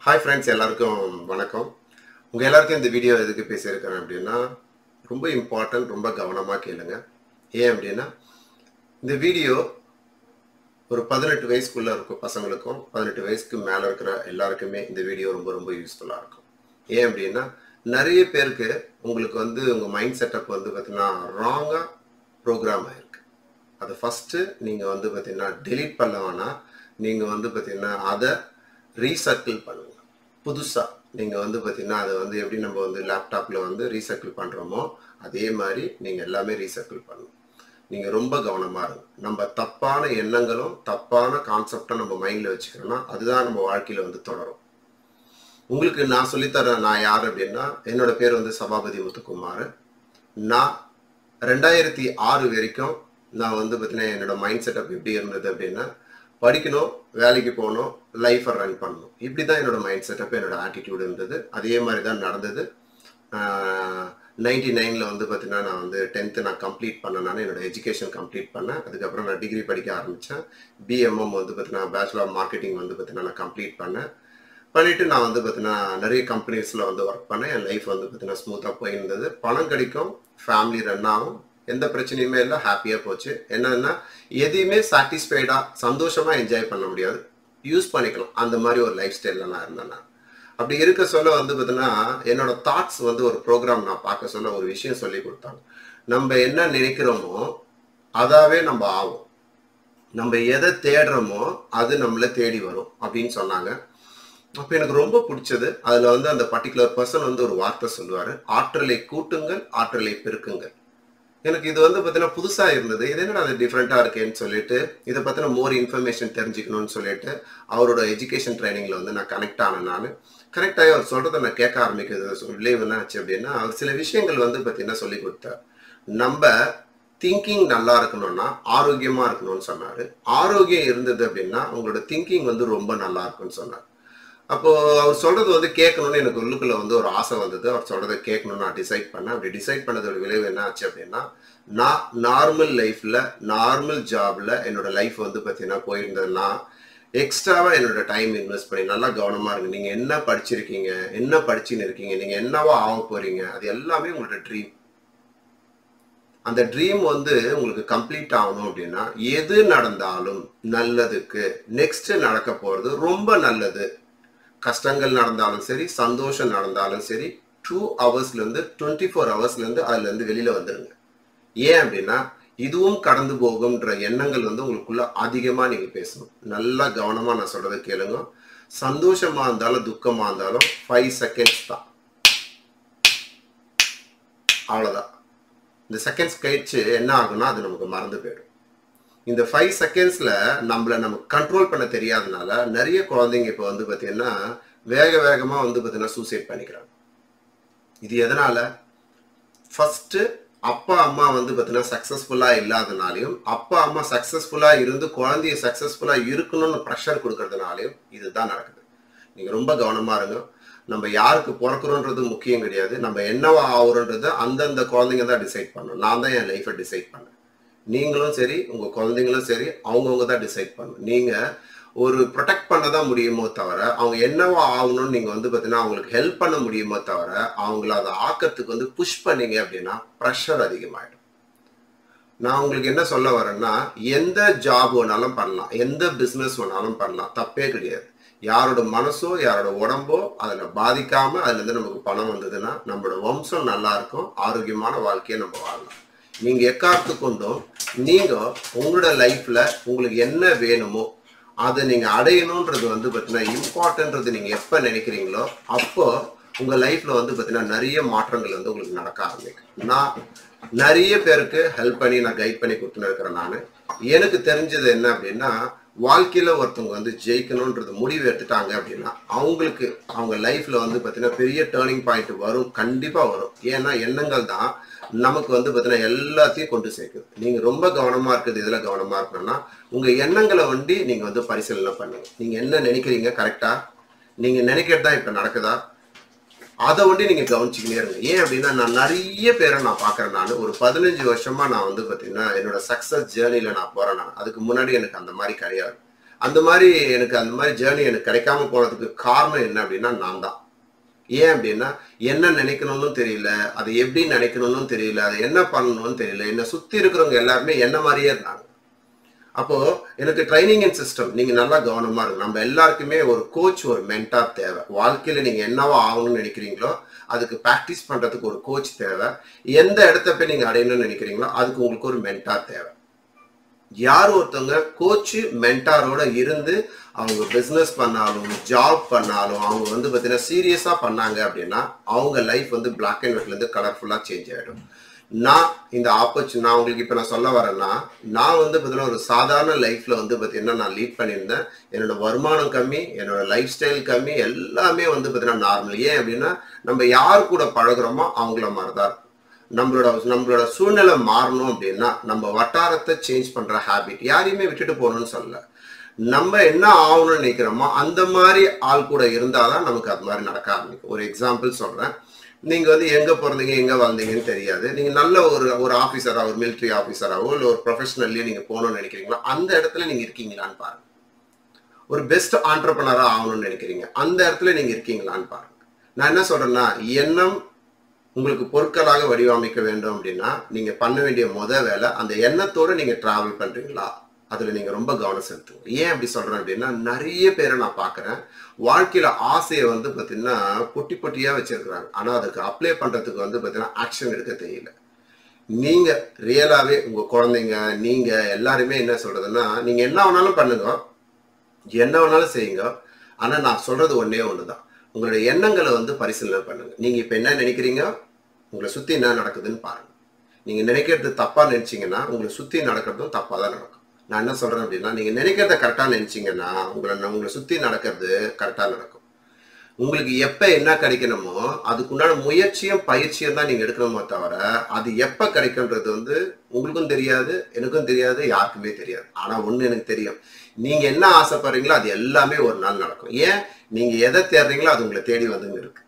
hi friends எல்லாருக்கும் வணக்கம் உங்கள் எல்லாருக்கும் இந்த வீடியோ எதுக்கு பேசியிருக்கிறேன் அப்படின்னா ரொம்ப இம்பார்ட்டன்ட் ரொம்ப கவனமாக கேளுங்க ஏன் அப்படின்னா இந்த வீடியோ ஒரு பதினெட்டு வயசுக்குள்ள இருக்க பசங்களுக்கும் பதினெட்டு வயசுக்கு மேலே இருக்கிற எல்லாருக்குமே இந்த வீடியோ ரொம்ப ரொம்ப யூஸ்ஃபுல்லாக இருக்கும் ஏன் அப்படின்னா நிறைய பேருக்கு உங்களுக்கு வந்து உங்கள் மைண்ட் செட்டப் வந்து பார்த்தீங்கன்னா ராங்காக ப்ரோக்ராம் ஆயிருக்கு அதை ஃபஸ்ட்டு நீங்கள் வந்து பார்த்தீங்கன்னா டெலீட் பண்ண வேணாம் நீங்கள் வந்து பார்த்தீங்கன்னா அதை ரீசர்க்கிள் பண்ணுங்க புதுசாக நீங்கள் வந்து பார்த்தீங்கன்னா அதை வந்து எப்படி நம்ம வந்து லேப்டாப்பில் வந்து ரீசர்க்கிள் பண்ணுறோமோ அதே மாதிரி நீங்கள் எல்லாமே ரீசர்க்கிள் பண்ணணும் நீங்கள் ரொம்ப கவனமாக இருங்க நம்ம தப்பான எண்ணங்களும் தப்பான கான்செப்டும் நம்ம மைண்டில் வச்சுக்கிறோன்னா அதுதான் நம்ம வாழ்க்கையில் வந்து தொடரும் உங்களுக்கு நான் சொல்லித்தரேன் நான் யார் அப்படின்னா என்னோட பேர் வந்து சபாபதி முத்துக்குமார் நான் ரெண்டாயிரத்தி ஆறு வரைக்கும் நான் வந்து பார்த்தீங்கன்னா என்னோட மைண்ட் செட்டப் எப்படி இருந்தது அப்படின்னா படிக்கணும் வேலைக்கு போகணும் லைஃப்பை ரன் பண்ணணும் இப்படி தான் என்னோட மைண்ட் செட்டப் என்னோட ஆட்டிடியூட் இருந்தது அதே மாதிரி தான் நடந்தது நைன்டி நைனில் வந்து பார்த்தீங்கன்னா நான் வந்து டென்த்து நான் கம்ப்ளீட் பண்ணேன் நான் என்னோட எஜுகேஷன் கம்ப்ளீட் பண்ணேன் அதுக்கப்புறம் நான் டிகிரி படிக்க ஆரம்பித்தேன் பிஎம்எம் வந்து பார்த்தீங்கன்னா பேச்சுலர் ஆஃப் மார்க்கெட்டிங் வந்து பார்த்தீங்கன்னா நான் கம்ப்ளீட் பண்ணேன் பண்ணிவிட்டு நான் வந்து பார்த்தீங்கன்னா நிறைய கம்பெனிஸில் வந்து ஒர்க் பண்ணேன் என் லைஃப் வந்து பார்த்தீங்கன்னா ஸ்மூத்தாக போயிருந்தது பணம் கிடைக்கும் ஃபேமிலி ரன் ஆகும் எந்த பிரச்சனையுமே இல்லை ஹாப்பியாக போச்சு என்னன்னா எதையுமே சாட்டிஸ்ஃபைடாக சந்தோஷமாக என்ஜாய் பண்ண முடியாது யூஸ் பண்ணிக்கலாம் அந்த மாதிரி ஒரு லைஃப் ஸ்டைலில் நான் இருந்தேன் நான் அப்படி இருக்க சொல்ல வந்து பார்த்தீங்கன்னா என்னோட தாட்ஸ் வந்து ஒரு ப்ரோக்ராம் நான் பார்க்க சொல்ல ஒரு விஷயம் சொல்லி கொடுத்தாங்க நம்ம என்ன நினைக்கிறோமோ அதாவே நம்ம ஆகும் நம்ம எதை தேடுறோமோ அது நம்மளை தேடி வரும் அப்படின்னு சொன்னாங்க அப்போ எனக்கு ரொம்ப பிடிச்சது அதில் வந்து அந்த பர்டிகுலர் பர்சன் வந்து ஒரு வார்த்தை சொல்லுவார் ஆற்றலை கூட்டுங்கள் ஆற்றலை பெருக்குங்கள் எனக்கு இது வந்து பார்த்தீங்கன்னா புதுசாக இருந்தது இது என்னடா அது டிஃப்ரெண்ட்டாக இருக்கேன்னு சொல்லிட்டு இதை பற்றின மோர் இன்ஃபர்மேஷன் தெரிஞ்சுக்கணும்னு சொல்லிட்டு அவரோட எஜுகேஷன் ட்ரைனிங்கில் வந்து நான் கனெக்ட் ஆனேன் நான் கனெக்ட் ஆகி அவர் சொல்கிறத நான் கேட்க ஆரம்பிக்கிறது விளைவு என்ன ஆச்சு அப்படின்னா அவர் சில விஷயங்கள் வந்து பார்த்தீங்கன்னா சொல்லி கொடுத்தார் நம்ம திங்கிங் நல்லா இருக்கணும்னா ஆரோக்கியமாக இருக்கணும்னு சொன்னார் ஆரோக்கியம் இருந்தது அப்படின்னா உங்களோட திங்கிங் வந்து ரொம்ப நல்லா இருக்கும்னு சொன்னார் அப்போ அவர் சொல்றது வந்து கேட்கணும்னு எனக்கு உள்ளுக்குள்ள வந்து ஒரு ஆசை வந்தது அவர் சொல்றதை கேட்கணும்னு நான் டிசைட் பண்ணேன் அப்படி டிசைட் பண்ணதோட விளைவு என்ன ஆச்சு அப்படின்னா நான் நார்மல் லைஃப்ல நார்மல் ஜாப்ல என்னோட லைஃப் வந்து பார்த்தீங்கன்னா போயிருந்தேன்னா எக்ஸ்ட்ராவா என்னோட டைம் இன்வெஸ்ட் பண்ணி நல்லா கவனமா இருங்க நீங்க என்ன படிச்சிருக்கீங்க என்ன படிச்சுன்னு இருக்கீங்க நீங்க என்னவா ஆக போறீங்க அது எல்லாமே உங்களோட ட்ரீம் அந்த ட்ரீம் வந்து உங்களுக்கு கம்ப்ளீட் ஆகணும் அப்படின்னா எது நடந்தாலும் நல்லதுக்கு நெக்ஸ்ட் நடக்க போறது ரொம்ப நல்லது கஷ்டங்கள் நடந்தாலும் சரி சந்தோஷம் நடந்தாலும் சரி டூ ஹவர்ஸ்லேருந்து டுவெண்ட்டி ஃபோர் ஹவர்ஸ்லேருந்து அதுலேருந்து வெளியில் வந்துடுங்க ஏன் அப்படின்னா இதுவும் கடந்து போகும்ன்ற எண்ணங்கள் வந்து உங்களுக்குள்ள அதிகமாக நீங்கள் பேசணும் நல்லா கவனமாக நான் சொல்கிறத கேளுங்க சந்தோஷமாக இருந்தாலும் துக்கமாக இருந்தாலும் ஃபைவ் செகண்ட்ஸ் தான் அவ்வளோதான் இந்த செகண்ட்ஸ் கழிச்சு என்ன ஆகும்னா அது நமக்கு மறந்து போயிடும் இந்த ஃபைவ் செகண்ட்ஸில் நம்மளை நமக்கு கண்ட்ரோல் பண்ண தெரியாதனால நிறைய குழந்தைங்க இப்போ வந்து பார்த்தீங்கன்னா வேக வேகமாக வந்து பார்த்தீங்கன்னா சூசைட் பண்ணிக்கிறாங்க இது எதனால ஃபஸ்ட்டு அப்பா அம்மா வந்து பார்த்தீங்கன்னா சக்ஸஸ்ஃபுல்லாக இல்லாதனாலையும் அப்பா அம்மா சக்ஸஸ்ஃபுல்லாக இருந்து குழந்தைய சக்ஸஸ்ஃபுல்லாக இருக்கணும்னு ப்ரெஷர் கொடுக்கறதுனாலையும் இதுதான் நடக்குது நீங்கள் ரொம்ப கவனமாக இருங்க நம்ம யாருக்கு பிறக்கிறோன்றது முக்கியம் கிடையாது நம்ம என்னவா ஆகுறோன்றது அந்தந்த குழந்தைங்க தான் டிசைட் பண்ணணும் நான் தான் என் லைஃப்பை டிசைட் பண்ணேன் நீங்களும் சரி உங்கள் குழந்தைங்களும் சரி அவங்கவுங்க தான் டிசைட் பண்ணணும் நீங்கள் ஒரு ப்ரொடெக்ட் பண்ண தான் முடியுமோ தவிர அவங்க என்னவா ஆகணும்னு நீங்கள் வந்து பார்த்தீங்கன்னா அவங்களுக்கு ஹெல்ப் பண்ண முடியுமோ தவிர அவங்கள அதை ஆக்கிறதுக்கு வந்து புஷ் பண்ணீங்க அப்படின்னா ப்ரெஷர் அதிகமாகிடும் நான் உங்களுக்கு என்ன சொல்ல வரேன்னா எந்த ஜாப் வேணாலும் பண்ணலாம் எந்த பிஸ்னஸ் வேணாலும் பண்ணலாம் தப்பே கிடையாது யாரோட மனசோ யாரோட உடம்போ அதில் பாதிக்காம அதுலேருந்து நமக்கு பணம் வந்ததுன்னா நம்மளோட வம்சம் நல்லா இருக்கும் ஆரோக்கியமான வாழ்க்கையை நம்ம வாழலாம் நீங்கள் எக்காரத்து கொண்டும் நீங்கள் உங்களோட லைஃப்பில் உங்களுக்கு என்ன வேணுமோ அதை நீங்கள் அடையணுன்றது வந்து பார்த்தீங்கன்னா இம்பார்ட்டன்றது நீங்கள் எப்போ நினைக்கிறீங்களோ அப்போ உங்கள் லைஃப்பில் வந்து பார்த்தீங்கன்னா நிறைய மாற்றங்கள் வந்து உங்களுக்கு நடக்க ஆரம்பிக்கும் நான் நிறைய பேருக்கு ஹெல்ப் பண்ணி நான் கைட் பண்ணி கொடுத்துன்னு இருக்கிறேன் நான் எனக்கு தெரிஞ்சது என்ன அப்படின்னா வாழ்க்கையில் ஒருத்தவங்க வந்து ஜெயிக்கணுன்றது முடிவு எடுத்துட்டாங்க அப்படின்னா அவங்களுக்கு அவங்க லைஃப்பில் வந்து பார்த்தீங்கன்னா பெரிய டேர்னிங் பாயிண்ட் வரும் கண்டிப்பாக வரும் ஏன்னா எண்ணங்கள் தான் நமக்கு வந்து பார்த்தீங்கன்னா எல்லாத்தையும் கொண்டு சேர்க்குது நீங்கள் ரொம்ப கவனமாக இருக்குது இதில் கவனமாக இருக்கணும்னா உங்கள் எண்ணங்களை வண்டி நீங்கள் வந்து பரிசீலனை பண்ணுங்க நீங்கள் என்ன நினைக்கிறீங்க கரெக்டாக நீங்கள் நினைக்கிறது தான் இப்போ நடக்குதா அதை ஒண்டி நீங்கள் கவனிச்சிக்கினே இருங்க ஏன் அப்படின்னா நான் நிறைய பேரை நான் பார்க்குறேன் நான் ஒரு பதினஞ்சு வருஷமா நான் வந்து பார்த்தீங்கன்னா என்னோட சக்ஸஸ் ஜேர்னியில் நான் போகிறேன் நான் அதுக்கு முன்னாடி எனக்கு அந்த மாதிரி கிடையாது அந்த மாதிரி எனக்கு அந்த மாதிரி ஜேர்னி எனக்கு கிடைக்காம போனதுக்கு காரணம் என்ன அப்படின்னா நான் தான் ஏன் அப்படின்னா என்ன நினைக்கணும்னு தெரியல அதை எப்படி நினைக்கணும்னு தெரியல அதை என்ன பண்ணணும்னு தெரியல என்னை சுத்தி இருக்கிறவங்க எல்லாருமே என்ன மாதிரியே இருந்தாங்க அப்போ எனக்கு ட்ரைனிங் அண்ட் சிஸ்டம் நீங்க நல்லா கவனமா இருக்கு நம்ம எல்லாருக்குமே ஒரு கோச் ஒரு மென்டார் தேவை வாழ்க்கையில நீங்க என்னவா ஆகணும்னு நினைக்கிறீங்களோ அதுக்கு ப்ராக்டிஸ் பண்றதுக்கு ஒரு கோச் தேவை எந்த இடத்த போய் நீங்க அடையணும்னு நினைக்கிறீங்களோ அதுக்கு உங்களுக்கு ஒரு மென்டார் தேவை யார் ஒருத்தவங்க கோச்சு மென்டாரோட இருந்து அவங்க பிஸ்னஸ் பண்ணாலும் ஜாப் பண்ணாலும் அவங்க வந்து பார்த்தீங்கன்னா சீரியஸாக பண்ணாங்க அப்படின்னா அவங்க லைஃப் வந்து பிளாக் அண்ட் ஒயிட்லேருந்து கலர்ஃபுல்லாக சேஞ்ச் ஆகிடும் நான் இந்த ஆப்பர்ச்சு நான் உங்களுக்கு இப்போ நான் சொல்ல வரேன்னா நான் வந்து பார்த்தீங்கன்னா ஒரு சாதாரண லைஃப்பில் வந்து பார்த்தீங்கன்னா நான் லீட் பண்ணியிருந்தேன் என்னோட வருமானம் கம்மி என்னோட லைஃப் ஸ்டைல் கம்மி எல்லாமே வந்து பார்த்தீங்கன்னா நார்மல் ஏன் அப்படின்னா நம்ம யார் கூட பழகுறோமோ அவங்கள மாதிரி தான் இருக்கும் நம்மளோட நம்மளோட சூழ்நிலை மாறணும் அப்படின்னா நம்ம வட்டாரத்தை சேஞ்ச் பண்ற ஹேபிட் யாரையுமே விட்டுட்டு போகணும்னு சொல்லல நம்ம என்ன ஆகணும்னு நினைக்கிறோமோ அந்த மாதிரி ஆள் கூட இருந்தாதான் நமக்கு அது மாதிரி நடக்க ஆரம்பிக்கும் ஒரு எக்ஸாம்பிள் சொல்றேன் நீங்க வந்து எங்க பிறந்தீங்க எங்க வளர்ந்தீங்கன்னு தெரியாது நீங்க நல்ல ஒரு ஒரு ஆபீசரா ஒரு மிலிட்ரி ஆபீசராவோ இல்ல ஒரு ப்ரொஃபஷனல்லயே நீங்க போகணும்னு நினைக்கிறீங்களோ அந்த இடத்துல நீங்க இருக்கீங்களான்னு பாருங்க ஒரு பெஸ்ட் ஆண்டர்பனரா ஆகணும்னு நினைக்கிறீங்க அந்த இடத்துல நீங்க இருக்கீங்களான்னு பாருங்க நான் என்ன சொல்றேன்னா எண்ணம் உங்களுக்கு பொருட்களாக வடிவமைக்க வேண்டும் அப்படின்னா நீங்க பண்ண வேண்டிய முத வேலை அந்த எண்ணத்தோட நீங்க டிராவல் பண்றீங்களா அதுல நீங்க ரொம்ப கவனம் செலுத்துங்க ஏன் அப்படி சொல்றேன் அப்படின்னா நிறைய பேரை நான் பாக்குறேன் வாழ்க்கையில ஆசையை வந்து பாத்தீங்கன்னா பொட்டி பொட்டியா வச்சிருக்கிறாங்க ஆனா அதுக்கு அப்ளை பண்றதுக்கு வந்து பாத்தீங்கன்னா ஆக்ஷன் எடுக்க தெரியல நீங்க ரியலாவே உங்க குழந்தைங்க நீங்க எல்லாருமே என்ன சொல்றதுன்னா நீங்க என்ன வேணாலும் பண்ணுங்க என்ன வேணாலும் செய்யுங்க ஆனா நான் சொல்றது ஒன்னே ஒண்ணுதான் உங்களுடைய எண்ணங்களை வந்து பரிசீலனை பண்ணுங்க நீங்க இப்ப என்ன நினைக்கிறீங்க உங்களை சுத்தி என்ன நடக்குதுன்னு பாருங்க நீங்க நினைக்கிறது தப்பா நினைச்சீங்கன்னா உங்களை சுத்தி நடக்கிறதும் தப்பா தான் நடக்கும் நான் என்ன சொல்றேன் அப்படின்னா நீங்க நினைக்கிறத கரெக்டா நினைச்சீங்கன்னா உங்களை உங்களை சுத்தி நடக்கிறது கரெக்டா நடக்கும் உங்களுக்கு எப்ப என்ன கிடைக்கணுமோ அதுக்குண்டான முயற்சியும் பயிற்சியும் தான் நீங்க எடுக்கணுமோ தவிர அது எப்ப கிடைக்கும்ன்றது வந்து உங்களுக்கும் தெரியாது எனக்கும் தெரியாது யாருக்குமே தெரியாது ஆனா ஒண்ணு எனக்கு தெரியும் நீங்க என்ன ஆசைப்படுறீங்களோ அது எல்லாமே ஒரு நாள் நடக்கும் ஏன் நீங்க எதை தேடுறீங்களோ அது உங்களை தேடி வந்துங்க இருக்கு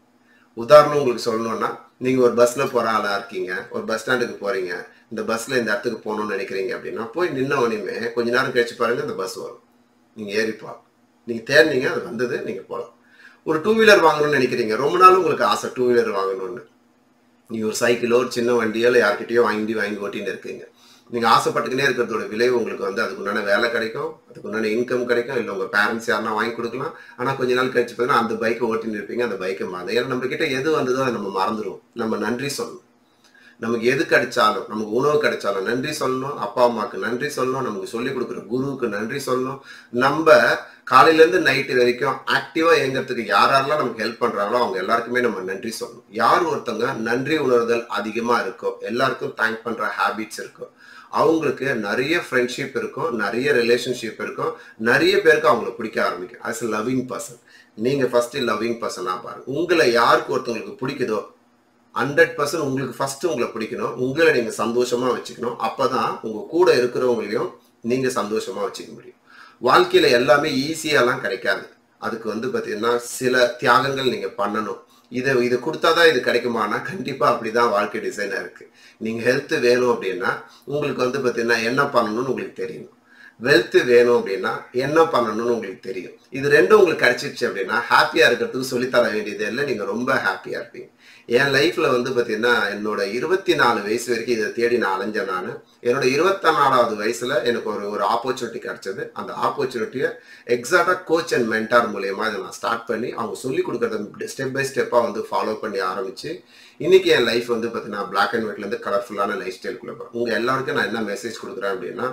உதாரணம் உங்களுக்கு சொல்லணும்னா நீங்க ஒரு பஸ்ல போற ஆளா இருக்கீங்க ஒரு பஸ் ஸ்டாண்டுக்கு போறீங்க இந்த பஸ்ல இந்த இடத்துக்கு போகணும்னு நினைக்கிறீங்க அப்படின்னா போய் நின்ன உடனே கொஞ்ச நேரம் கழிச்சு பாருங்க இந்த பஸ் வரும் நீங்க ஏறிப்பா நீங்க தேடினீங்க அது வந்தது நீங்க போகலாம் ஒரு டூ வீலர் வாங்கணும்னு நினைக்கிறீங்க ரொம்ப நாள் உங்களுக்கு ஆசை டூ வீலர் வாங்கணும்னு நீங்க ஒரு சைக்கிளோ ஒரு சின்ன வண்டியோ இல்லை யார்கிட்டயோ வாங்கி வாங்கி ஓட்டின்னு இருக்கீங்க நீங்க ஆசைப்பட்டுக்கினே இருக்கிறதோட விளைவு உங்களுக்கு வந்து அதுக்குண்டான வேலை கிடைக்கும் அதுக்குண்டான இன்கம் கிடைக்கும் இல்லை உங்க பேரண்ட்ஸ் யாருனா வாங்கி கொடுக்கலாம் ஆனா கொஞ்ச நாள் கழிச்சு பார்த்தீங்கன்னா அந்த பைக்கை ஓட்டின்னு இருப்பீங்க அந்த பைக்கை மறந்து ஏன்னா நம்ம கிட்ட எது வந்ததோ அதை நம்ம மறந்துடுவோம் நம்ம நன்றி சொல்லணும் நமக்கு எது கிடைச்சாலும் நமக்கு உணவு கிடைச்சாலும் நன்றி சொல்லணும் அப்பா அம்மாவுக்கு நன்றி சொல்லணும் நமக்கு சொல்லிக் கொடுக்குற குருவுக்கு நன்றி சொல்லணும் நம்ம காலையில இருந்து நைட்டு வரைக்கும் ஆக்டிவா இயங்குறதுக்கு யார் யாரெல்லாம் நமக்கு ஹெல்ப் பண்றாங்களோ அவங்க எல்லாருக்குமே நம்ம நன்றி சொல்லணும் யார் ஒருத்தவங்க நன்றி உணர்தல் அதிகமா இருக்கோ எல்லாருக்கும் தேங்க் பண்ற ஹேபிட்ஸ் இருக்கும் அவங்களுக்கு நிறைய ஃப்ரெண்ட்ஷிப் இருக்கும் நிறைய ரிலேஷன்ஷிப் இருக்கும் நிறைய பேருக்கு அவங்கள பிடிக்க ஆரம்பிக்கும் ஆஸ் அ லவ்விங் பர்சன் நீங்க ஃபர்ஸ்ட் லவ்விங் பர்சனா பாருங்க உங்களை யாருக்கு ஒருத்தவங்களுக்கு பிடிக்குதோ ஹண்ட்ரட் பர்சன்ட் உங்களுக்கு ஃபர்ஸ்ட் உங்களை பிடிக்கணும் உங்களை நீங்க சந்தோஷமா வச்சுக்கணும் அப்பதான் உங்க கூட இருக்கிறவங்களையும் நீங்க சந்தோஷமா வச்சுக்க முடியும் வாழ்க்கையில எல்லாமே ஈஸியாலாம் கிடைக்காது அதுக்கு வந்து பாத்தீங்கன்னா சில தியாகங்கள் நீங்க பண்ணணும் இதை இது கொடுத்தாதான் இது கிடைக்குமானா கண்டிப்பா அப்படிதான் வாழ்க்கை டிசைனா இருக்கு நீங்க ஹெல்த் வேணும் அப்படின்னா உங்களுக்கு வந்து பாத்தீங்கன்னா என்ன பண்ணணும்னு உங்களுக்கு தெரியணும் வெல்த் வேணும் அப்படின்னா என்ன பண்ணணும்னு உங்களுக்கு தெரியும் இது ரெண்டும் உங்களுக்கு கிடைச்சிருச்சு அப்படின்னா ஹாப்பியா இருக்கிறதுக்கு சொல்லித்தர வேண்டியது இல்லை நீங்க ரொம்ப ஹாப்பியா இருப்பீங்க என் லைஃப்ல வந்து பாத்தீங்கன்னா என்னோட இருபத்தி நாலு வயசு வரைக்கும் இதை தேடி நான் அலைஞ்சேன் நான் என்னோட இருபத்தி நாலாவது வயசுல எனக்கு ஒரு ஒரு ஆப்பர்ச்சுனிட்டி கிடைச்சது அந்த ஆப்பர்ச்சுனிட்டியை எக்ஸாக்டா கோச் அண்ட் மென்டார் மூலியமா இதை நான் ஸ்டார்ட் பண்ணி அவங்க சொல்லி கொடுக்கறத ஸ்டெப் பை ஸ்டெப்பா வந்து ஃபாலோ பண்ணி ஆரம்பிச்சு இன்னைக்கு என் லைஃப் வந்து பாத்தீங்கன்னா பிளாக் அண்ட் ஒயிட்ல இருந்து கலர்ஃபுல்லான லைஃப் ஸ்டைல்குள்ள போறேன் உங்க எல்லாருக்கும் நான் என்ன மெசேஜ் கொடுக்குறேன் அப்படின்னா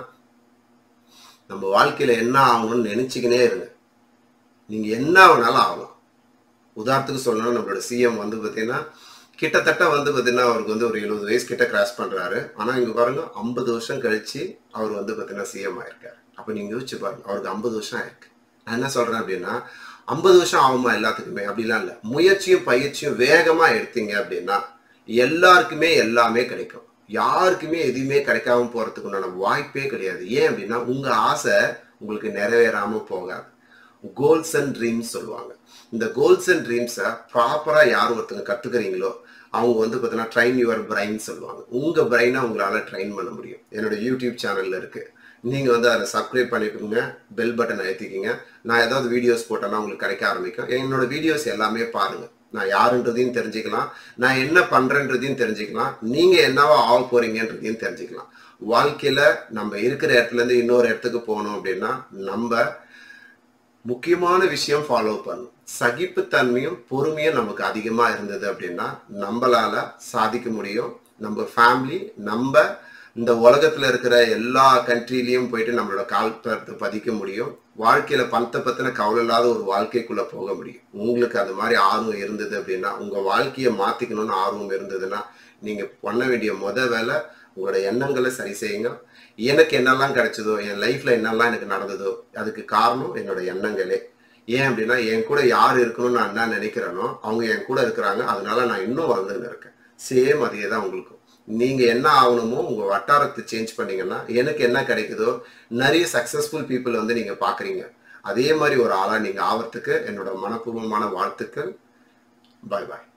நம்ம வாழ்க்கையில என்ன ஆகணும்னு நினைச்சுக்கினே இருங்க நீங்க என்ன வேணாலும் ஆகலாம் உதாரணத்துக்கு சொல்லணும்னா நம்மளோட சிஎம் வந்து பார்த்தீங்கன்னா கிட்டத்தட்ட வந்து பார்த்தீங்கன்னா அவருக்கு வந்து ஒரு எழுபது வயசு கிட்ட கிராஸ் பண்றாரு ஆனா இங்க பாருங்க ஐம்பது வருஷம் கழிச்சு அவர் வந்து பார்த்தீங்கன்னா சிஎம் ஆயிருக்காரு அப்ப நீங்க யோசிச்சு பாருங்க அவருக்கு ஐம்பது வருஷம் ஆயிருக்கு நான் என்ன சொல்றேன் அப்படின்னா ஐம்பது வருஷம் ஆகுமா எல்லாத்துக்குமே அப்படிலாம் இல்லை முயற்சியும் பயிற்சியும் வேகமா எடுத்தீங்க அப்படின்னா எல்லாருக்குமே எல்லாமே கிடைக்கும் யாருக்குமே எதுவுமே கிடைக்காம போறதுக்கு உண்டான வாய்ப்பே கிடையாது ஏன் அப்படின்னா உங்க ஆசை உங்களுக்கு நிறைவேறாம போகாது கோல்ஸ் அண்ட் ட்ரீம்ஸ் சொல்லுவாங்க இந்த கோல்ஸ் அண்ட் ட்ரீம்ஸை ப்ராப்பராக யார் ஒருத்தங்க கற்றுக்கிறீங்களோ அவங்க வந்து பார்த்தீங்கன்னா ட்ரைன் யுவர் பிரைன் சொல்லுவாங்க உங்கள் பிரைனை உங்களால் ட்ரைன் பண்ண முடியும் என்னோட யூடியூப் சேனலில் இருக்குது நீங்கள் வந்து அதை சப்ஸ்கிரைப் பண்ணிக்கோங்க பெல் பட்டன் அழுத்திக்கிங்க நான் ஏதாவது வீடியோஸ் போட்டேன்னா உங்களுக்கு கிடைக்க ஆரம்பிக்கும் என்னோட வீடியோஸ் எல்லாமே பாருங்கள் நான் யாருன்றதையும் தெரிஞ்சுக்கலாம் நான் என்ன பண்ணுறேன்றதையும் தெரிஞ்சுக்கலாம் நீங்கள் என்னவா ஆக போகிறீங்கன்றதையும் தெரிஞ்சுக்கலாம் வாழ்க்கையில் நம்ம இருக்கிற இடத்துலேருந்து இன்னொரு இடத்துக்கு போகணும் அப்படின்னா நம்ம முக்கியமான விஷயம் ஃபாலோ பண்ணும் சகிப்புத்தன்மையும் பொறுமையும் நமக்கு அதிகமாக இருந்தது அப்படின்னா நம்மளால சாதிக்க முடியும் நம்ம ஃபேமிலி நம்ம இந்த உலகத்துல இருக்கிற எல்லா கண்ட்ரிலையும் போயிட்டு நம்மளோட கால் பத்து பதிக்க முடியும் வாழ்க்கையில பணத்தை பத்தின கவலை இல்லாத ஒரு வாழ்க்கைக்குள்ள போக முடியும் உங்களுக்கு அது மாதிரி ஆர்வம் இருந்தது அப்படின்னா உங்க வாழ்க்கையை மாத்திக்கணும்னு ஆர்வம் இருந்ததுன்னா நீங்க பண்ண வேண்டிய முத வேலை உங்களோட எண்ணங்களை சரி செய்யுங்க எனக்கு என்னெல்லாம் கிடைச்சதோ என் லைஃப்ல என்னெல்லாம் எனக்கு நடந்ததோ அதுக்கு காரணம் என்னோட எண்ணங்களே ஏன் அப்படின்னா என் கூட யார் இருக்கணும்னு நான் என்ன நினைக்கிறேனோ அவங்க என் கூட இருக்கிறாங்க அதனால நான் இன்னும் வளர்ந்துன்னு இருக்கேன் சேம் அதே தான் உங்களுக்கும் நீங்க என்ன ஆகணுமோ உங்க வட்டாரத்தை சேஞ்ச் பண்ணீங்கன்னா எனக்கு என்ன கிடைக்குதோ நிறைய சக்சஸ்ஃபுல் பீப்புள் வந்து நீங்க பாக்குறீங்க அதே மாதிரி ஒரு ஆளா நீங்க ஆவறதுக்கு என்னோட மனப்பூர்வமான வாழ்த்துக்கள் பாய் பாய்